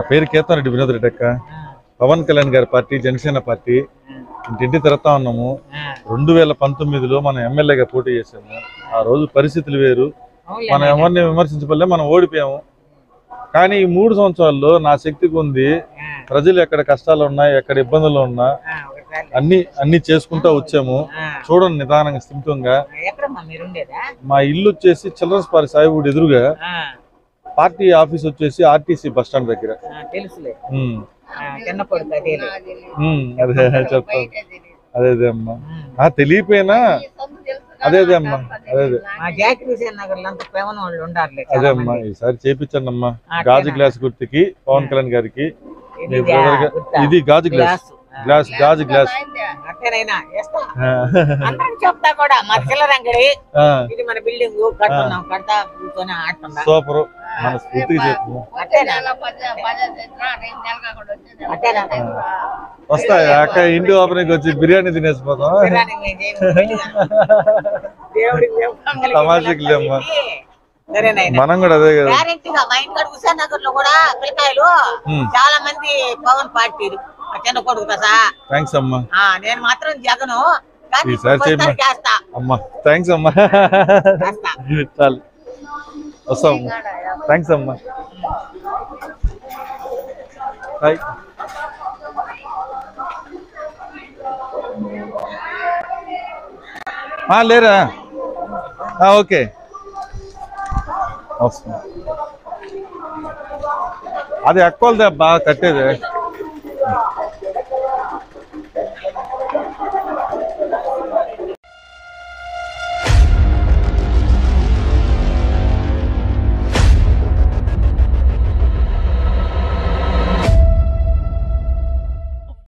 పేరు కేతన్ రెడ్డి వినోద్ రెడ్డి అక్క పవన్ కళ్యాణ్ గారి పార్టీ జనసేన పార్టీ ఇంటింటి తిరుగుతా ఉన్నాము రెండు వేల పంతొమ్మిదిలో మనం ఎమ్మెల్యేగా పోటీ చేసాము ఆ రోజు పరిస్థితులు వేరు మనం ఎవరిని విమర్శించబల్లే మనం ఓడిపోయాము కానీ ఈ మూడు సంవత్సరాల్లో నా శక్తికి ఉంది ప్రజలు ఎక్కడ కష్టాలు ఉన్నాయి ఎక్కడ ఇబ్బందులు ఉన్నా అన్ని అన్ని చేసుకుంటా వచ్చాము చూడండి నిదానంగా స్థిమితంగా ఎక్కడమ్మా మీరు ఉండేదా మా ఇల్లు వచ్చేసి చిల్డ్రన్స్ పార్క్ సాయిబుడి ఎదురుగా ఆ, పార్టీ ఆఫీస్ వచ్చేసి ఆర్టీసీ బస్ స్టాండ్ దగ్గర ఆ, తెలుసులే ఉమ్, ఆ, చిన్న కొడుకు అదేలే ఉమ్, అదే చెప్తాను అదే అదే అమ్మా ఆ తెలియపోయినా అదే అదే అమ్మా అదే అదే మా జాకి హుసేన్ నగర్ లో అంత ప్రేమ వాళ్ళు ఉండాలి అదే అమ్మా ఈసారి చేపించండి అమ్మా ఆ, గాజు అట్లేనా? గ్లాస్ గుర్తుకి పవన్ కళ్యాణ్ గారికి ఇది మీ ఇదా? బ్రదర్ గా- గుర్తా? ఇది గాజు గ్లాస్ గ్లాసు. ఆ, గ్లాస్ గాజు గ్లాస్ అట్టేనైనా వేస్తా అందరికి చెప్తా కూడా మా చిల్లర అంగడి ఇది మన బిల్డింగ్ కట్టున్నాం కడతా కూర్చొని ఆడుతున్నా సూపర్ మన స్ఫూర్తిగా చెప్తున్నాం అట్టేనా అట్టేనా వస్తాయి అక్క ఇంటి ఓపెనింగ్ వచ్చి బిర్యానీ తినేసిపోతాం బిర్యానీ మేము చేయము, బయటికి. దేవుడికి చెప్పంగలిగి తమాషాకి లేమ్మా. సరేనైనా మనం కూడా అదే కదా గ్యారెంటీగా మా ఇంటికాడ హుసేన్ నగర్ లో కూడా పిల్లకాయలు ఉమ్. చాలా మంది పవన్ పార్టీ మా చిన్న కొడుకు కదా థ్యాంక్స్ అమ్మా ఆ నేను మాత్రం జగను కానీ ఈసారి ఇప్పుడు చేయమ్మా. వస్తారు చేస్తా అమ్మా థ్యాంక్స్ అమ్మా చేస్తా చాలు వస్తాం థ్యాంక్స్ అమ్మా హాయ్ ఆ, లేరా ఆ, ఓకే వస్తున్నా అది అక్కోలదే అబ్బా కట్టేది